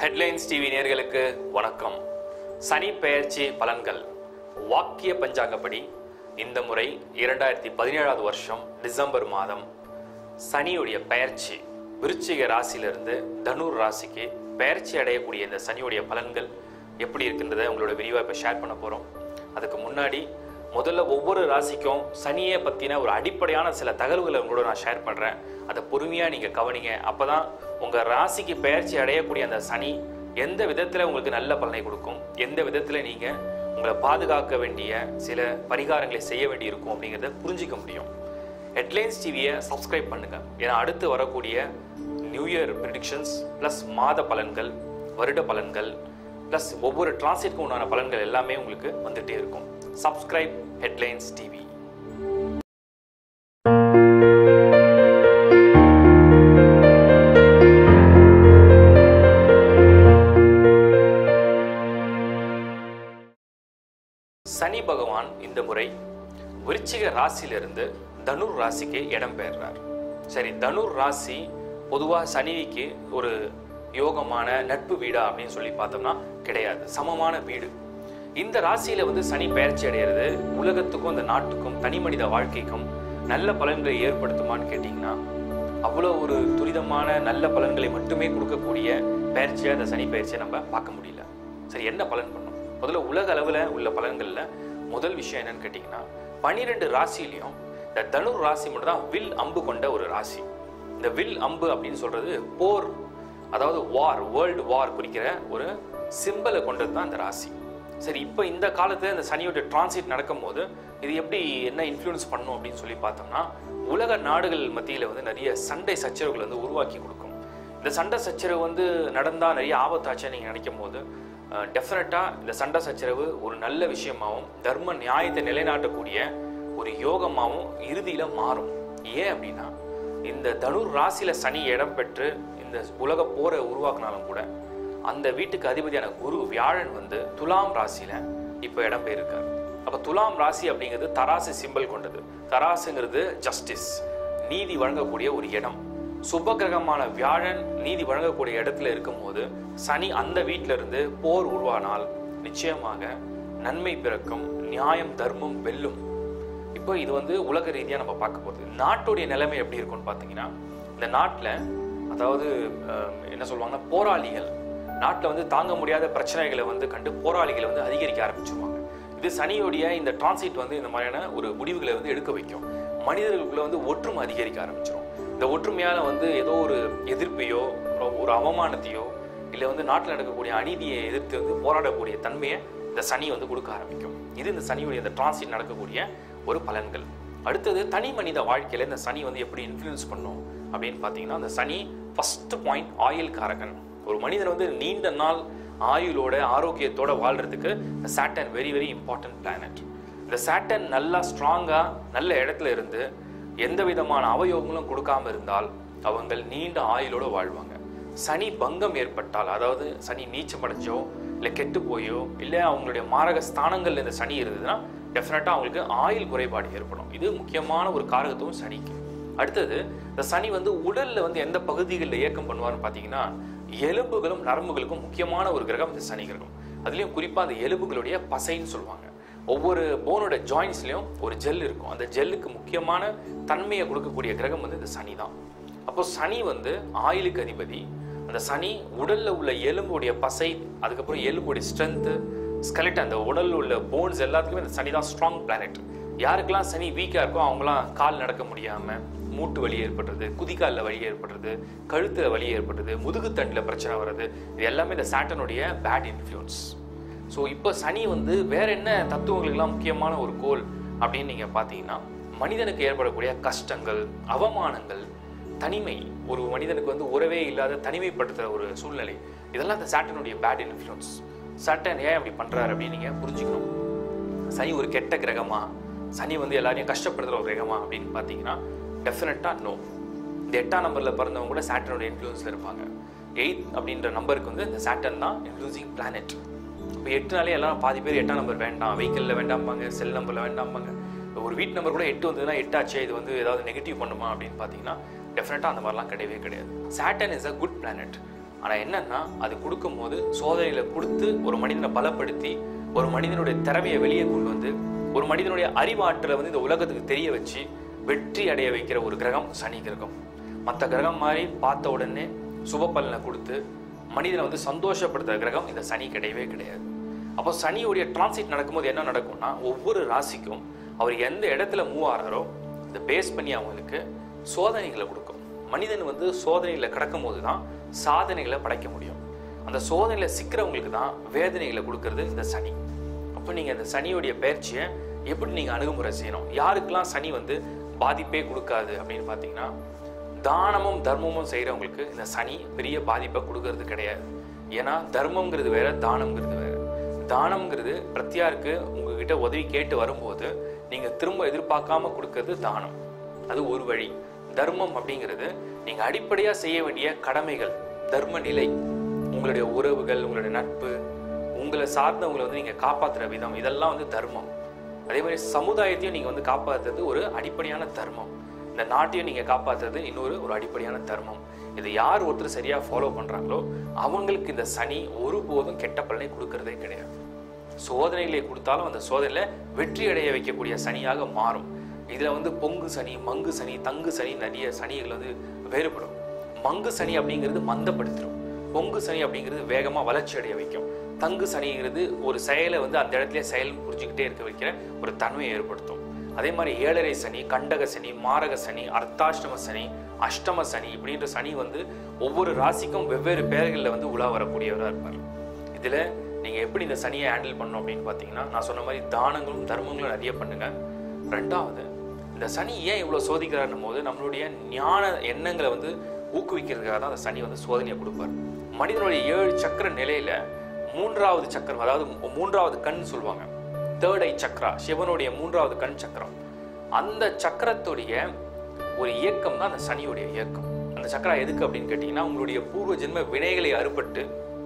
headlines TV நேயர்களுக்கு வணக்கம் சனி பெயர்ச்சி பலன்கள் வாக்கிய பஞ்சாங்கப்படி இந்த முறை இரண்டாயிரத்தி பதினேழாவது வருஷம் டிசம்பர் மாதம் சனியுடைய பெயர்ச்சி விருச்சிக ராசியிலிருந்து தனுர் ராசிக்கு பெயர்ச்சி அடையக்கூடிய இந்த சனியுடைய பலன்கள் எப்படி இருக்கின்றதை உங்களோட விரிவாக இப்போ ஷேர் பண்ண போகிறோம் அதுக்கு முன்னாடி முதல்ல ஒவ்வொரு ராசிக்கும் சனியை பற்றின ஒரு அடிப்படையான சில தகவல்களை உங்களோட நான் ஷேர் பண்ணுறேன் அதை பொறுமையாக நீங்கள் கவனிங்க அப்போ தான் உங்கள் ராசிக்கு பெயர்ச்சி அடையக்கூடிய அந்த சனி எந்த விதத்தில் உங்களுக்கு நல்ல பலனை கொடுக்கும் எந்த விதத்தில் நீங்கள் உங்களை பாதுகாக்க வேண்டிய சில பரிகாரங்களை செய்ய வேண்டி இருக்கும் அப்படிங்கிறத புரிஞ்சிக்க முடியும் ஹெட்லைன்ஸ் டிவியை சப்ஸ்கிரைப் பண்ணுங்க ஏன்னா அடுத்து வரக்கூடிய நியூ இயர் ப்ரிடிக்ஷன்ஸ் ப்ளஸ் மாத பலன்கள் வருட பலன்கள் ப்ளஸ் ஒவ்வொரு டிரான்சிட்க்கும் உண்டான பலன்கள் எல்லாமே உங்களுக்கு வந்துட்டே இருக்கும் சப்ஸ்கிரைப் ஹெட்லைன்ஸ் டிவி சனி பகவான் இந்த முறை விருச்சிக ராசியிலிருந்து தனுர் ராசிக்கு இடம் பெயர்றார் சரி தனுர் ராசி பொதுவாக சனிக்கு ஒரு யோகமான நட்பு வீடா அப்படின்னு சொல்லி பார்த்தோம்னா கிடையாது சமமான வீடு இந்த ராசியில வந்து சனி பெயர்ச்சி அடைகிறது உலகத்துக்கும் இந்த நாட்டுக்கும் தனி மனித வாழ்க்கைக்கும் நல்ல பலன்களை ஏற்படுத்துமான்னு கேட்டிங்கன்னா அவ்வளோ ஒரு துரிதமான நல்ல பலன்களை மட்டுமே கொடுக்கக்கூடிய பயிற்சியை அந்த சனி பயிற்சியை நம்ம பார்க்க முடியல சரி என்ன பலன் பண்ணும் முதல்ல உலக அளவில் உள்ள பலன்களில் முதல் விஷயம் என்னன்னு கேட்டிங்கன்னா பன்னிரெண்டு ராசிலையும் இந்த தனுர் ராசி மட்டும் தான் வில் அம்பு கொண்ட ஒரு ராசி இந்த வில் அம்பு அப்படின்னு சொல்றது போர் அதாவது வார் வேர்ல்டு வார் குறிக்கிற ஒரு சிம்பலை கொண்டது தான் இந்த ராசி சரி இப்போ இந்த காலத்துல இந்த சனியோட டிரான்சிட் நடக்கும்போது இது எப்படி என்ன இன்ஃப்ளூயன்ஸ் பண்ணும் அப்படின்னு சொல்லி பார்த்தோம்னா உலக நாடுகள் மத்தியில் வந்து நிறைய சண்டை சச்சரவுகள் வந்து உருவாக்கி கொடுக்கும் இந்த சண்டை சச்சரவு வந்து நடந்தால் நிறைய ஆபத்தாச்சுன்னு நீங்கள் நினைக்கும் போது டெஃபினட்டாக இந்த சண்டை சச்சரவு ஒரு நல்ல விஷயமாகவும் தர்ம நியாயத்தை நிலைநாட்டக்கூடிய ஒரு யோகமாகவும் இறுதியில் மாறும் ஏன் அப்படின்னா இந்த தனுர் ராசியில சனி இடம் பெற்று இந்த உலக போரை உருவாக்குனாலும் கூட அந்த வீட்டுக்கு அதிபதியான குரு வியாழன் வந்து துலாம் ராசியில இப்போ இடம் பெயர்க்கார் அப்ப துலாம் ராசி அப்படிங்கிறது தராசு சிம்பல் கொண்டது தராசுங்கிறது ஜஸ்டிஸ் நீதி வழங்கக்கூடிய ஒரு இடம் சுப கிரகமான வியாழன் நீதி வழங்கக்கூடிய இடத்துல இருக்கும்போது சனி அந்த வீட்டில இருந்து போர் உருவானால் நிச்சயமாக நன்மை பிறக்கும் நியாயம் தர்மம் வெல்லும் இப்போ இது வந்து உலக ரீதியாக நம்ம பார்க்க போகிறது நாட்டுடைய நிலைமை எப்படி இருக்கும்னு பார்த்தீங்கன்னா இந்த நாட்டில் அதாவது அஹ், என்ன சொல்லுவாங்கன்னா போராளிகள் நாட்டில் வந்து தாங்க முடியாத பிரச்சனைகளை வந்து கண்டு போராளிகளை வந்து அதிகரிக்க ஆரம்பிச்சிருவாங்க இது சனியோடைய இந்த டிரான்சிட் வந்து இந்த மாதிரியான ஒரு முடிவுகளை வந்து எடுக்க வைக்கும் மனிதர்களுக்குள்ள வந்து ஒற்றுமை அதிகரிக்க ஆரம்பிச்சிடும் இந்த ஒற்றுமையால வந்து ஏதோ ஒரு எதிர்ப்பையோ ஒரு- ஒரு அவமானத்தையோ இல்லை வந்து நாட்டில் நடக்கக்கூடிய அநீதியை எதிர்த்து வந்து போராடக்கூடிய தன்மையை இந்த சனி வந்து கொடுக்க ஆரம்பிக்கும் இது இந்த சனியுடைய இந்த டிரான்சிட் நடக்கக்கூடிய ஒரு பலன்கள் அடுத்தது தனி மனித வாழ்க்கையில இந்த சனி வந்து எப்படி இன்ஃப்ளூயன்ஸ் பண்ணும் அப்படின்னு பார்த்தீங்கன்னா அந்த சனி ஃபர்ஸ்ட் பாயிண்ட் ஆயில் காரகன் ஒரு மனிதன் வந்து நீண்ட நாள் ஆயுளோட ஆரோக்கியத்தோட வாழ்றதுக்கு இந்த Saturn very very important planet இந்த சாட்டன் நல்லா ஸ்ட்ராங்கா நல்ல இடத்துல இருந்து எந்த விதமான அவயோகங்களும் கொடுக்காம இருந்தால் அவங்கள் நீண்ட ஆயுளோட வாழ்வாங்க சனி பங்கம் ஏற்பட்டால் அதாவது சனி நீச்சமடைஞ்சோ இல்லை கெட்டு போயோ இல்லை அவங்களுடைய மாரக ஸ்தானங்கள்ல இந்த சனி இருந்ததுன்னா டெஃபினட்டாக அவங்களுக்கு ஆயுள் குறைபாடு ஏற்படும் இது முக்கியமான ஒரு காரகத்துவம் சனிக்கு அடுத்தது இந்த சனி வந்து உடல்ல வந்து எந்த பகுதிகளில் இயக்கம் பண்ணுவார்னு பார்த்தீங்கன்னா எலும்புகளும் நரம்புகளுக்கும் முக்கியமான ஒரு கிரகம் இந்த சனி கிரகம் அதுலயும் குறிப்பா அந்த எலும்புகளுடைய பசைன்னு சொல்லுவாங்க ஒவ்வொரு போனோட ஜாயின்ஸ்லயும் ஒரு ஜெல் இருக்கும் அந்த ஜெல்லுக்கு முக்கியமான தன்மையை கொடுக்கக்கூடிய கிரகம் வந்து இந்த சனி தான் அப்போ சனி வந்து ஆயுளுக்கு அதிபதி அந்த சனி உடல்ல உள்ள எலும்புடைய பசை அதுக்கப்புறம் எலும்புடைய ஸ்ட்ரென்த்து ஸ்கெலட் அந்த உடல்ல உள்ள போன்ஸ் எல்லாத்துக்குமே அந்த சனி தான் ஸ்ட்ராங் பிளானட் யாருக்கெல்லாம் சனி வீக்கா இருக்கோ அவங்களாம் கால் நடக்க முடியாம மூட்டு வலி ஏற்படுறது குதிக்காலில் வலி ஏற்படுறது கழுத்துல வலி ஏற்படுறது முதுகுத்தண்டில் பிரச்சனை வர்றது இது எல்லாமே இந்த சாட்டனுடைய பேட் இன்ஃப்ளூயன்ஸ் ஸோ இப்போ சனி வந்து வேற என்ன தத்துவங்களுக்கெல்லாம் முக்கியமான ஒரு கோல் அப்படின்னு நீங்க பார்த்தீங்கன்னா மனிதனுக்கு ஏற்படக்கூடிய கஷ்டங்கள் அவமானங்கள் தனிமை ஒரு மனிதனுக்கு வந்து உறவே இல்லாத தனிமைப்படுத்துற ஒரு சூழ்நிலை இதெல்லாம் இந்த சாட்டனுடைய பேட் இன்ஃப்ளூயன்ஸ் சாட்டன் ஏன் அப்படி பண்றாரு அப்படின்னு நீங்க புரிஞ்சுக்கணும் சனி ஒரு கெட்ட கிரகமா சனி வந்து எல்லாரையும் கஷ்டப்படுத்துற ஒரு கிரகமா அப்படின்னு பார்த்தீங்கன்னா டெஃபினட்டா நோ இந்த எட்டாம் நம்பர்ல பிறந்தவங்க கூட சாட்டனோட இன்ஃப்ளூயன்ஸ்ல இருப்பாங்க எயிட் அப்படின்ற நம்பருக்கு வந்து இந்த சாட்டன் தான் இன்ஃப்ளூசிங் பிளானட் இப்போ எட்டுனாலே எல்லாம் பாதி பேர் எட்டாம் நம்பர் வேண்டாம் வெஹிக்கிளில் வேண்டாம்பாங்க செல் நம்பரில் வேண்டாம்பாங்க ஒரு வீட் நம்பர் கூட எட்டு வந்ததுன்னா எட்டாச்சே இது வந்து ஏதாவது நெகட்டிவ் பண்ணுமா அப்படின்னு பார்த்தீங்கன்னா டெஃபினட்டாக அந்த மாதிரிலாம் கிடையவே கிடையாது Saturn is a good planet ஆனால் என்னன்னா அது கொடுக்கும்போது சோதனையில கொடுத்து ஒரு மனிதனை பலப்படுத்தி ஒரு மனிதனுடைய திறமையை வெளியே கொண்டு வந்து ஒரு மனிதனுடைய அறிவாற்றலை வந்து இந்த உலகத்துக்கு தெரிய வச்சு வெற்றி அடைய வைக்கிற ஒரு கிரகம் சனி கிரகம் மற்ற கிரகம் மாதிரி பார்த்த உடனே சுப பலனை கொடுத்து மனிதனை வந்து சந்தோஷப்படுத்துற கிரகம் இந்த சனி கிடையவே கிடையாது அப்போ சனியுடைய டிரான்சிட் நடக்கும்போது என்ன நடக்கும்னா ஒவ்வொரு ராசிக்கும் அவர் எந்த இடத்துல மூவ் ஆறாரோ இதை பேஸ் பண்ணி அவங்களுக்கு சோதனைகளை கொடுக்கும் மனிதன் வந்து சோதனைகளை கடக்கும் போது தான் சாதனைகளை படைக்க முடியும் அந்த சோதனையில் சிக்கிறவங்களுக்கு தான் வேதனைகளை கொடுக்கறது இந்த சனி அப்போ நீங்கள் இந்த சனியுடைய பயிற்சியை எப்படி நீங்கள் அணுகுமுறை செய்யணும் யாருக்கெல்லாம் சனி வந்து பாதிப்பே கொடுக்காது அப்படின்னு பார்த்தீங்கன்னா தானமும் தர்மமும் செய்கிறவங்களுக்கு இந்த சனி பெரிய பாதிப்பை கொடுக்கறது கிடையாது ஏன்னா தர்மம்ங்கிறது வேற தானம்ங்கிறது வேற தானம்ங்கிறது பிரத்தியாருக்கு உங்ககிட்ட உதவி கேட்டு வரும்போது நீங்கள் திரும்ப எதிர்பார்க்காம கொடுக்கறது தானம் அது ஒரு வழி தர்மம் அப்படிங்கிறது நீங்கள் அடிப்படையாக செய்ய வேண்டிய கடமைகள் தர்ம நிலை உங்களுடைய உறவுகள் உங்களுடைய நட்பு உங்களை சார்ந்தவங்களை வந்து நீங்கள் காப்பாற்றுற விதம் இதெல்லாம் வந்து தர்மம் அதே மாதிரி சமுதாயத்தையும் நீங்கள் வந்து காப்பாற்றுறது ஒரு அடிப்படையான தர்மம் இந்த நாட்டையும் நீங்கள் காப்பாற்றுறது இன்னொரு ஒரு அடிப்படையான தர்மம் இதை யார் ஒருத்தர் சரியாக ஃபாலோ பண்ணுறாங்களோ அவங்களுக்கு இந்த சனி ஒருபோதும் கெட்ட பலனை கொடுக்கறதே கிடையாது சோதனைகளை கொடுத்தாலும் அந்த சோதனையில் வெற்றி அடைய வைக்கக்கூடிய சனியாக மாறும் இதில் வந்து பொங்கு சனி மங்கு சனி தங்கு சனி நிறைய சனிகள் வந்து வேறுபடும் மங்கு சனி அப்படிங்கிறது மந்தப்படுத்திடும் பொங்கு சனி அப்படிங்கிறது வேகமாக வளர்ச்சி அடைய வைக்கும் தங்கு சனிங்கிறது ஒரு செயலை வந்து அந்த இடத்துல செயல் புரிஞ்சுக்கிட்டே இருக்க வைக்கிற ஒரு தன்மையை ஏற்படுத்தும் அதே மாதிரி ஏழரை சனி கண்டக சனி மாரக சனி அர்த்தாஷ்டம சனி அஷ்டம சனி இப்படின்ற சனி வந்து ஒவ்வொரு ராசிக்கும் வெவ்வேறு பெயர்களில் வந்து உலா வரக்கூடியவராக இருப்பார் இதில் நீங்கள் எப்படி இந்த சனியை ஹேண்டில் பண்ணணும் அப்படின்னு பார்த்தீங்கன்னா நான் சொன்ன மாதிரி தானங்களும் தர்மங்களும் நிறைய பண்ணுங்க ரெண்டாவது இந்த சனி ஏன் இவ்வளோ சோதிக்கிறாருன்னும் போது நம்மளுடைய ஞான எண்ணங்களை வந்து ஊக்குவிக்கிறதுக்காக தான் அந்த சனி வந்து சோதனையை கொடுப்பார் மனிதனுடைய ஏழு சக்கர நிலையில மூன்றாவது சக்கரம் அதாவது மூ- மூன்றாவது கண் சொல்லுவாங்க தேர்ட் ஐ சக்கரா சிவனுடைய மூன்றாவது கண் சக்கரம் அந்த சக்கரத்துடைய ஒரு இயக்கம் தான் அந்த சனியுடைய இயக்கம் அந்த சக்கரா எதுக்கு அப்படின்னு கேட்டிங்கன்னா உங்களுடைய பூர்வ ஜென்ம வினைகளை அறுபட்டு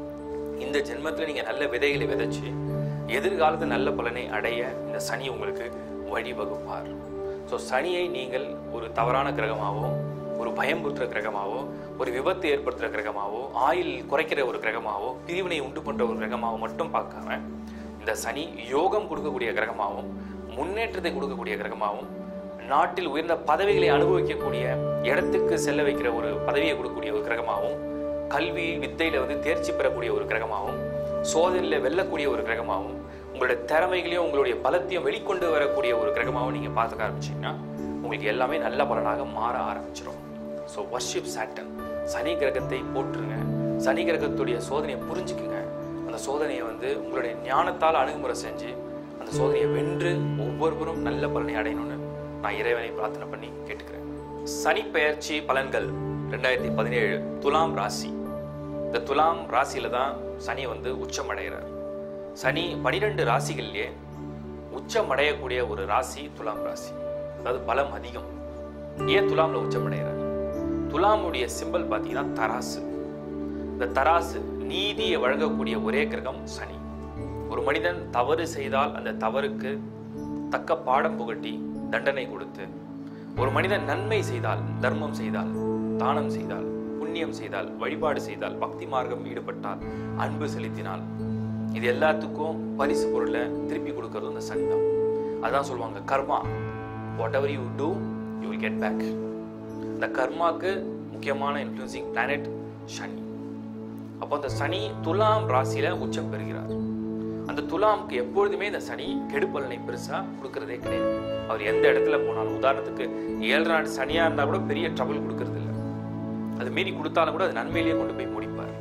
இந்த ஜென்மத்தில் நீங்கள் நல்ல விதைகளை விதைச்சு எதிர்காலத்தில் நல்ல பலனை அடைய இந்த சனி உங்களுக்கு வழிவகுப்பார் ஸோ சனியை நீங்கள் ஒரு தவறான கிரகமாவோ ஒரு பயம்புறுத்துற கிரகமாவோ ஒரு விபத்து ஏற்படுத்துகிற கிரகமாவோ ஆயில் குறைக்கிற ஒரு கிரகமாவோ பிரிவினை உண்டு பண்ணுற ஒரு கிரகமாவோ மட்டும் பார்க்காம இந்த சனி யோகம் கொடுக்கக்கூடிய கிரகமாகவும் முன்னேற்றத்தை கொடுக்கக்கூடிய கிரகமாகவும் நாட்டில் உயர்ந்த பதவிகளை அனுபவிக்கக்கூடிய இடத்துக்கு செல்ல வைக்கிற ஒரு பதவியை கொடுக்கக்கூடிய ஒரு கிரகமாகவும் கல்வி வித்தையில வந்து தேர்ச்சி பெறக்கூடிய ஒரு கிரகமாகவும் சோதனையில் வெல்லக்கூடிய ஒரு கிரகமாகவும் உங்களுடைய திறமைகளையும் உங்களுடைய பலத்தையும் வெளிக்கொண்டு வரக்கூடிய ஒரு கிரகமாகவும் நீங்கள் பார்த்துக்க ஆரம்பிச்சீங்கன்னா உங்களுக்கு எல்லாமே நல்ல பலனாக மாற ஆரம்பிச்சிடும் ஸோ வர்ஷிப் சாட்டன் சனி கிரகத்தை போற்றுங்க சனி கிரகத்துடைய சோதனையை புரிஞ்சுக்குங்க அந்த சோதனையை வந்து உங்களுடைய ஞானத்தால் அணுகுமுறை செஞ்சு அந்த சோதனையை வென்று ஒவ்வொருவரும் நல்ல பலனை அடையணும்னு நான் இறைவனை பிரார்த்தனை பண்ணி கேட்டுக்கிறேன் சனி பெயர்ச்சி பலன்கள் ரெண்டாயிரத்தி பதினேழு துலாம் ராசி இந்த துலாம் ராசியில தான் சனி வந்து உச்சமடைகிறார் சனி பனிரெண்டு ராசிகள்லயே உச்சமடையக்கூடிய ஒரு ராசி துலாம் ராசி அதாவது பலம் அதிகம் ஏன் துலாம்ல உச்சமடைகிறார் துலாமுடைய சிம்பல் பார்த்தீங்கன்னா தராசு இந்த தராசு நீதியை வழங்கக்கூடிய ஒரே கிரகம் சனி ஒரு மனிதன் தவறு செய்தால் அந்த தவறுக்கு தக்க பாடம் புகட்டி தண்டனை கொடுத்து ஒரு மனிதன் நன்மை செய்தால் தர்மம் செய்தால் தானம் செய்தால் புண்ணியம் செய்தால் வழிபாடு செய்தால் பக்தி மார்க்கம் ஈடுபட்டால் அன்பு செலுத்தினால் இது எல்லாத்துக்கும் பரிசு பொருளை திருப்பி கொடுக்கறது அந்த சனி தான் அதான் சொல்லுவாங்க karma whatever you do you will get back இந்த கர்மாக்கு முக்கியமான இன்ஃப்ளூன்சிங் பிளானட் சனி அப்போ அந்த சனி துலாம் ராசியில உச்சம் பெறுகிறார் அந்த துலாமுக்கு எப்பொழுதுமே இந்த சனி கெடுபலனை பெருசா கொடுக்கறதே கிடையாது அவர் எந்த இடத்துல போனாலும் உதாரணத்துக்கு ஏழு நாடு சனியா இருந்தா கூட பெரிய ட்ரபிள் கொடுக்கறது இல்லை அது மீறி கொடுத்தாலும் கூட அது நன்மையிலேயே கொண்டு போய் முடிப்பார்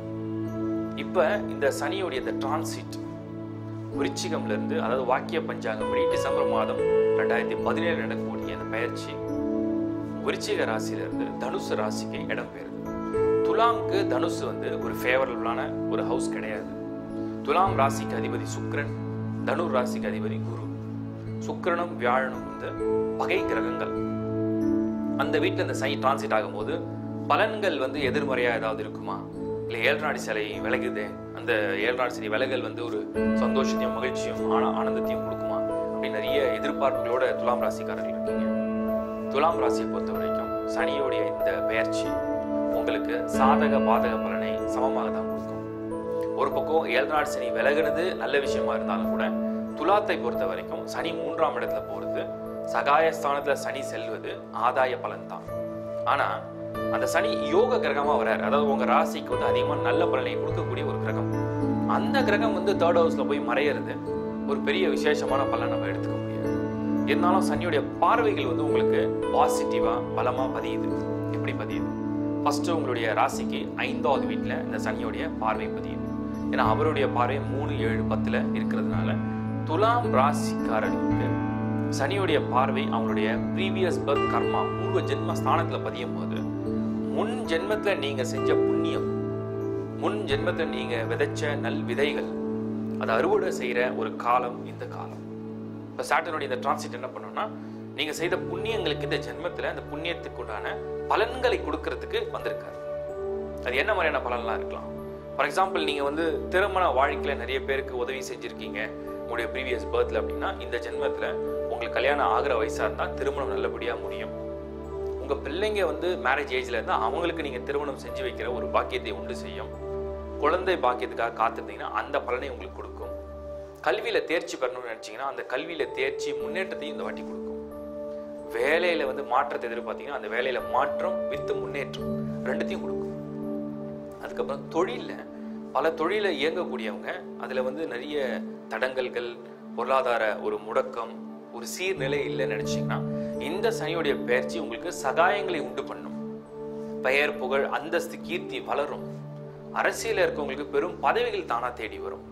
இப்ப இந்த சனியுடைய இந்த டிரான்சிட் விருச்சிகம்ல இருந்து அதாவது வாக்கிய பஞ்சாங்கப்படி டிசம்பர் மாதம் ரெண்டாயிரத்தி பதினேழு நடக்கக்கூடிய அந்த பயிற்சி விருச்சிக ராசியில இருந்து தனுசு ராசிக்கு இடம் பெறுது துலாம்க்கு தனுசு வந்து ஒரு ஃபேவரபிளான ஒரு ஹவுஸ் கிடையாது துலாம் ராசிக்கு அதிபதி சுக்கிரன் தனுர் ராசிக்கு அதிபதி குரு சுக்கிரனும் வியாழனும் வந்து பகை கிரகங்கள் அந்த வீட்டில் இந்த சனி டிரான்சிட் ஆகும்போது பலன்கள் வந்து எதிர்மறையா ஏதாவது இருக்குமா இல்லை ஏழ்நாடி சிலை விலகுதே அந்த ஏழ்நாடு சனி விலகல் வந்து ஒரு சந்தோஷத்தையும் மகிழ்ச்சியும் ஆனா ஆனந்தத்தையும் கொடுக்குமா அப்படின்னு நிறைய எதிர்பார்ப்புகளோட துலாம் ராசிக்காரர்கள் இருக்கீங்க துலாம் ராசியை பொறுத்த வரைக்கும் சனியோடைய இந்த பெயர்ச்சி உங்களுக்கு சாதக பாதக பலனை சமமாக தான் கொடுக்கும் ஒரு பக்கம் ஏழநாடு சனி விலகுனது நல்ல விஷயமா இருந்தாலும் கூட துலாத்தை பொறுத்த வரைக்கும் சனி மூன்றாம் இடத்துல போறது சகாயஸ்தானத்துல சனி செல்வது ஆதாய பலன் தான் ஆனா அந்த சனி யோக கிரகமா வராரு அதாவது உங்க ராசிக்கு வந்து அதிகமான நல்ல பலனை கொடுக்கக்கூடிய ஒரு கிரகம் அந்த கிரகம் வந்து தேர்ட் ஹவுஸ்ல போய் மறையிறது ஒரு பெரிய விசேஷமான பலன் நம்ம எடுத்துக்க முடியாது இருந்தாலும் சனியுடைய பார்வைகள் வந்து உங்களுக்கு பாசிட்டிவா பலமா பதியுது எப்படி பதியுது ஃபர்ஸ்ட் உங்களுடைய ராசிக்கு ஐந்தாவது வீட்டுல இந்த சனியுடைய பார்வை பதியுது ஏன்னா அவருடைய பார்வை மூணு ஏழு பத்துல இருக்கிறதுனால துலாம் ராசிக்காரர்களுக்கு சனியுடைய பார்வை அவங்களுடைய ப்ரீவியஸ் பர்த் கர்மா பூர்வ ஜென்ம ஸ்தானத்துல பதியும் போது முன் ஜென்மத்துல நீங்க செஞ்ச புண்ணியம் முன் ஜென்மத்துல நீங்க விதைச்ச நல் விதைகள் அதை அறுவடை செய்யற ஒரு காலம் இந்த காலம் இப்போ சாட்டனுடைய இந்த டிரான்சிட் என்ன பண்ணோம்னா நீங்க செய்த புண்ணியங்களுக்கு இந்த ஜென்மத்துல அந்த புண்ணியத்துக்கு உண்டான பலன்களை கொடுக்கறதுக்கு வந்திருக்காரு அது என்ன மாதிரியான பலன்லாம் இருக்கலாம் ஃபார் எக்ஸாம்பிள் நீங்க வந்து திருமண வாழ்க்கையில நிறைய பேருக்கு உதவி செஞ்சிருக்கீங்க உங்களுடைய ப்ரீவியஸ் பர்த்ல அப்படின்னா இந்த ஜென்மத்துல உங்களுக்கு கல்யாணம் ஆகிற வயசா இருந்தா திருமணம் நல்லபடியா முடியும் உங்க பிள்ளைங்க வந்து மேரேஜ் ஏஜ்ல இருந்தா அவங்களுக்கு நீங்க திருமணம் செஞ்சு வைக்கிற ஒரு பாக்கியத்தை உண்டு செய்யும் குழந்தை பாக்கியத்துக்காக காத்திருந்தீங்கன்னா அந்த பலனை உங்களுக்கு கொடுக்கும் கல்வியில தேர்ச்சி பெறணும்னு நினைச்சீங்கன்னா அந்த கல்வியில தேர்ச்சி முன்னேற்றத்தையும் இந்த வாட்டி கொடுக்கும் வேலையில வந்து மாற்றத்தை எதிர்பார்த்தீங்கன்னா அந்த வேலையில மாற்றம் வித்து முன்னேற்றம் ரெண்டுத்தையும் கொடுக்கும் அதுக்கப்புறம் தொழில்ல பல தொழில இயங்கக்கூடியவங்க அதுல வந்து நிறைய தடங்கல்கள் பொருளாதார ஒரு முடக்கம் ஒரு சீர்நிலை இல்லைன்னு நினைச்சீங்கன்னா இந்த சனியுடைய பயிற்சி உங்களுக்கு சகாயங்களை உண்டு பண்ணும் பெயர் புகழ் அந்தஸ்து கீர்த்தி வளரும் அரசியல இருக்கவங்களுக்கு பெரும் பதவிகள் தானா தேடி வரும்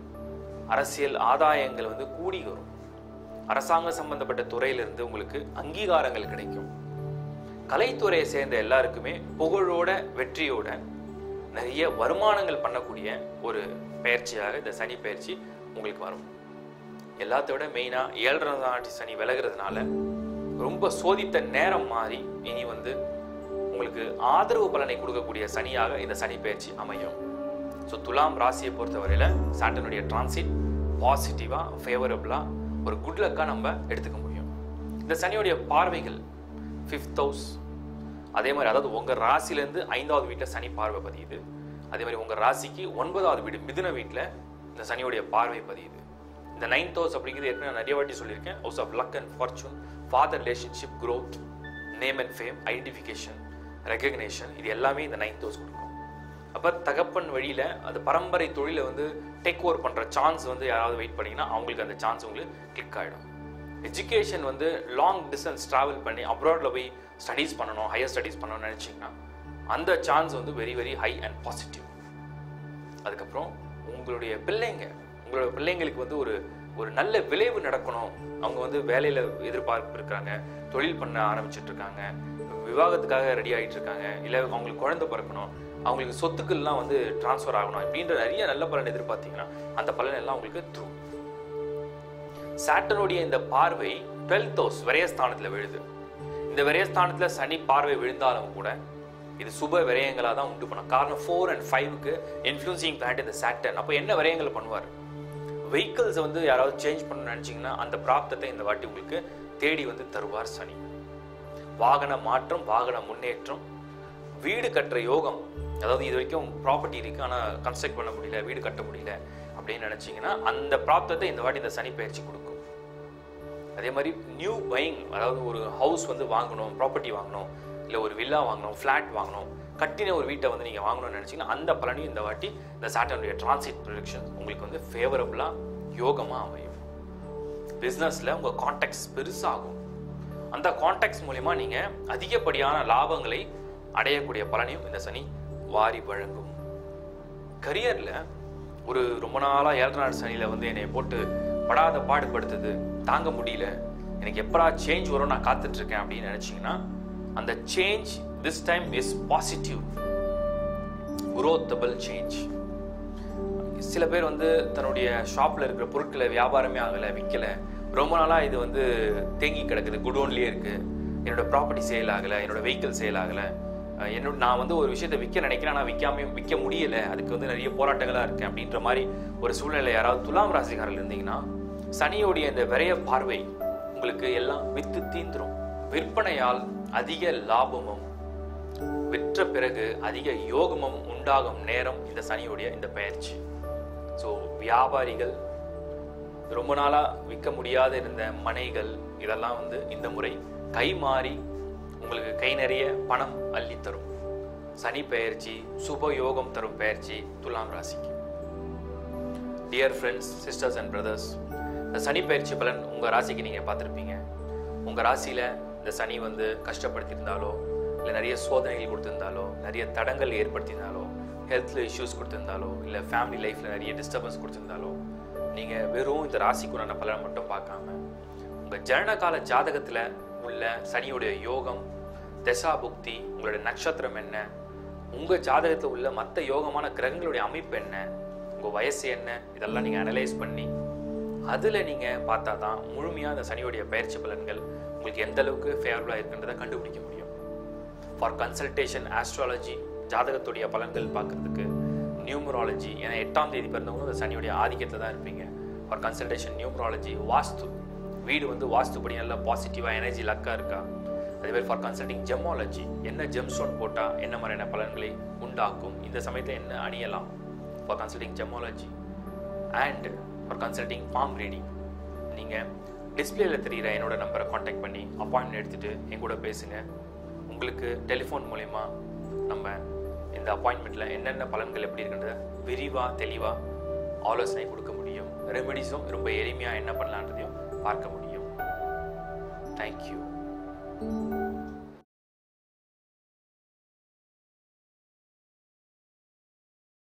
அரசியல் ஆதாயங்கள் வந்து கூடி வரும் அரசாங்க சம்பந்தப்பட்ட துறையிலிருந்து உங்களுக்கு அங்கீகாரங்கள் கிடைக்கும் கலைத்துறையை சேர்ந்த எல்லாருக்குமே புகழோட வெற்றியோட நிறைய வருமானங்கள் பண்ணக்கூடிய ஒரு பயிற்சியாக இந்த சனி பயிற்சி உங்களுக்கு வரும் எல்லாத்த விட மெயினா ஏழரை நாட்டு சனி விலகிறதுனால ரொம்ப சோதித்த நேரம் மாறி இனி வந்து உங்களுக்கு ஆதரவு பலனை கொடுக்கக்கூடிய சனியாக இந்த சனி பயிற்சி அமையும் ஸோ துலாம் ராசியை பொறுத்தவரையில சாட்டனுடைய டிரான்சிட் பாசிட்டிவா ஃபேவரபிளா ஒரு குட் லக்கா நம்ம எடுத்துக்க முடியும் இந்த சனியுடைய பார்வைகள் ஃபிஃப்த் ஹவுஸ் அதே மாதிரி அதாவது உங்க ராசியிலேருந்து ஐந்தாவது வீட்டில் சனி பார்வை பதியுது அதே மாதிரி உங்க ராசிக்கு ஒன்பதாவது வீடு மிதுன வீட்டில் இந்த சனியுடைய பார்வை பதியுது இந்த நைன்த் ஹவுஸ் அப்படிங்கிறது ஏற்கனவே நான் நிறைய வாட்டி சொல்லியிருக்கேன் house of luck and fortune father relationship growth name and fame identification recognition இது எல்லாமே இந்த நைன்த் ஹவுஸ் கொடுக்கும் அப்போ தகப்பன் வழியில் அந்த பரம்பரை தொழிலை வந்து டேக் ஓவர் பண்ணுற சான்ஸ் வந்து யாராவது வெயிட் பண்ணீங்கன்னா அவங்களுக்கு அந்த சான்ஸ் உங்களுக்கு கிளிக் ஆகிடும் எஜுகேஷன் வந்து லாங் டிஸ்டன்ஸ் ட்ராவல் பண்ணி அப்ராடில் போய் ஸ்டடீஸ் பண்ணணும் ஹையர் ஸ்டடீஸ் பண்ணணும்னு நினச்சிங்கன்னா அந்த சான்ஸ் வந்து very very high and positive அதுக்கப்புறம் உங்களுடைய பிள்ளைங்க உங்களோட பிள்ளைங்களுக்கு வந்து ஒரு ஒரு நல்ல விளைவு நடக்கணும் அவங்க வந்து வேலையில எதிர்பார்ப்பு இருக்காங்க தொழில் பண்ண ஆரம்பிச்சிட்டு இருக்காங்க விவாகத்துக்காக ரெடி ஆகிட்டு இருக்காங்க இல்லை அவங்களுக்கு குழந்தை பிறக்கணும் அவங்களுக்கு சொத்துக்கள்லாம் வந்து டிரான்ஸ்ஃபர் ஆகணும் இப்படின்ற நிறைய நல்ல பலன் எதிர்பார்த்தீங்கன்னா அந்த பலன் எல்லாம் உங்களுக்கு த்ரூ சாட்டனுடைய இந்த பார்வை டுவெல்த் ஹவுஸ் விரயஸ்தானத்துல விழுது இந்த விரயஸ்தானத்துல சனி பார்வை விழுந்தாலும் கூட இது சுப விரயங்களாக தான் உண்டு பண்ணும் காரணம் ஃபோர் அண்ட் ஃபைவ்க்கு இன்ஃப்ளூன்சிங் பிளானட் இந்த சாட்டன் அப்போ என்ன விரயங்கள் பண்ணுவார் வெஹிக்கிள்ஸ் வந்து யாராவது சேஞ்ச் பண்ணணும்னு நினச்சிங்கன்னா அந்த பிராப்தத்தை இந்த வாட்டி உங்களுக்கு தேடி வந்து தருவார் சனி வாகன மாற்றம் வாகன முன்னேற்றம் வீடு கட்டுற யோகம் அதாவது இது வரைக்கும் ப்ராப்பர்ட்டி இருக்கு ஆனால் கன்ஸ்ட்ரக்ட் பண்ண முடியல வீடு கட்ட முடியல அப்படின்னு நினச்சிங்கன்னா அந்த பிராப்தத்தை இந்த வாட்டி இந்த சனி பயிற்சி கொடுக்கும் அதே மாதிரி நியூ பையிங் அதாவது ஒரு ஹவுஸ் வந்து வாங்கணும் ப்ராப்பர்ட்டி வாங்கணும் இல்லை ஒரு வில்லா வாங்கணும் ஃப்ளாட் வாங்கணும் கட்டின ஒரு வீட்டை வந்து நீங்கள் வாங்கணும்னு நினச்சிங்கன்னா அந்த பலனையும் இந்த வாட்டி இந்த சாட்டனுடைய டிரான்சிட் ப்ரொடக்ஷன் உங்களுக்கு வந்து ஃபேவரபுளாக யோகமாக அமையும் பிஸ்னஸில் உங்கள் கான்டாக்ட்ஸ் பெருசாகும் அந்த கான்டாக்ட்ஸ் மூலயமா நீங்கள் அதிகப்படியான லாபங்களை அடையக்கூடிய பலனையும் இந்த சனி வாரி வழங்கும் கரியரில் ஒரு ரொம்ப நாளாக ஏழரை நாள் சனியில் வந்து என்னை போட்டு படாத பாடுபடுத்துது தாங்க முடியல எனக்கு எப்படா சேஞ்ச் வரும் நான் காத்துட்டு இருக்கேன் அப்படின்னு நினைச்சீங்கன்னா அந்த change this time is positive growthable change சில பேர் வந்து தன்னுடைய ஷாப்ல இருக்கிற பொருட்களை வியாபாரமே ஆகலை விற்கல ரொம்ப நாளா இது வந்து தேங்கி கிடக்குது குடோன்லயே இருக்கு என்னோட ப்ராப்பர்ட்டி சேல் ஆகலை என்னோட வெஹிக்கிள் சேல் ஆகலை அஹ் என்னோட நான் வந்து ஒரு விஷயத்தை விற்க நினைக்கிறேன் ஆனால் விற்காம விற்க முடியல அதுக்கு வந்து நிறைய போராட்டங்களாக இருக்கு அப்படின்ற மாதிரி ஒரு சூழ்நிலை யாராவது துலாம் ராசிக்காரர்கள் இருந்தீங்கன்னா சனியோடைய இந்த விரைய பார்வை உங்களுக்கு எல்லாம் வித்து தீந்துரும் விற்பனையால் அதிக லாபமும் விற்ற பிறகு அதிக யோகமும் உண்டாகும் நேரம் இந்த சனியுடைய இந்த பெயர்ச்சி ஸோ வியாபாரிகள் ரொம்ப நாளாக விற்க முடியாத இருந்த மனைகள் இதெல்லாம் வந்து இந்த முறை கை மாறி உங்களுக்கு கை நிறைய பணம் அள்ளி தரும் சனி பெயர்ச்சி சுப யோகம் தரும் பெயர்ச்சி துலாம் ராசிக்கு dear friends sisters and brothers இந்த சனி பயிற்சி பலன் உங்கள் ராசிக்கு நீங்கள் பார்த்துருப்பீங்க உங்கள் ராசியில் இந்த சனி வந்து கஷ்டப்படுத்தியிருந்தாலோ இல்லை நிறைய சோதனைகள் கொடுத்திருந்தாலோ நிறைய தடங்கள் ஏற்படுத்தியிருந்தாலோ ஹெல்த்தில் இஷ்யூஸ் கொடுத்திருந்தாலோ இல்லை ஃபேமிலி லைஃப்பில் நிறைய டிஸ்டர்பன்ஸ் கொடுத்திருந்தாலோ நீங்கள் வெறும் இந்த ராசிக்குண்டான பலனை மட்டும் பார்க்காம உங்கள் ஜனனகால ஜாதகத்தில் உள்ள சனியுடைய யோகம் தசா புக்தி உங்களுடைய நட்சத்திரம் என்ன உங்கள் ஜாதகத்தில் உள்ள மற்ற யோகமான கிரகங்களுடைய அமைப்பு என்ன உங்கள் வயசு என்ன இதெல்லாம் நீங்கள் அனலைஸ் பண்ணி அதில் நீங்கள் பார்த்தா தான் முழுமையாக அந்த சனியுடைய பயிற்சி பலன்கள் உங்களுக்கு எந்த அளவுக்கு ஃபேவரபுளாக இருக்குன்றதை கண்டுபிடிக்க முடியும் ஃபார் கன்சல்டேஷன் ஆஸ்ட்ராலஜி ஜாதகத்துடைய பலன்கள் பார்க்கறதுக்கு நியூமராலஜி ஏன்னா எட்டாம் தேதி பிறந்தவங்களும் அந்த சனியுடைய ஆதிக்கத்தில் தான் இருப்பீங்க ஃபார் கன்சல்டேஷன் நியூமராலஜி வாஸ்து வீடு வந்து வாஸ்துப்படி நல்லா பாசிட்டிவாக எனர்ஜி லக்காக இருக்கா அதே மாதிரி ஃபார் கன்சல்டிங் ஜெமாலஜி என்ன ஜெம் ஸ்டோன் போட்டால் என்ன மாதிரியான பலன்களை உண்டாக்கும் இந்த சமயத்தில் என்ன அணியலாம் for consulting gemology and for consulting palm reading நீங்கள் டிஸ்பிளேல தெரிகிற என்னோட நம்பரை காண்டாக்ட் பண்ணி அப்பாயின்மெண்ட் எடுத்துகிட்டு என் கூட பேசுங்க உங்களுக்கு டெலிஃபோன் மூலயமா நம்ம இந்த அப்பாயின்மெண்ட்டில் என்னென்ன பலன்கள் எப்படி இருக்குன்றத விரிவாக தெளிவாக ஆலோசனை கொடுக்க முடியும் ரெமெடிஸும் ரொம்ப எளிமையாக என்ன பண்ணலான்றதையும் பார்க்க முடியும் தேங்க்யூ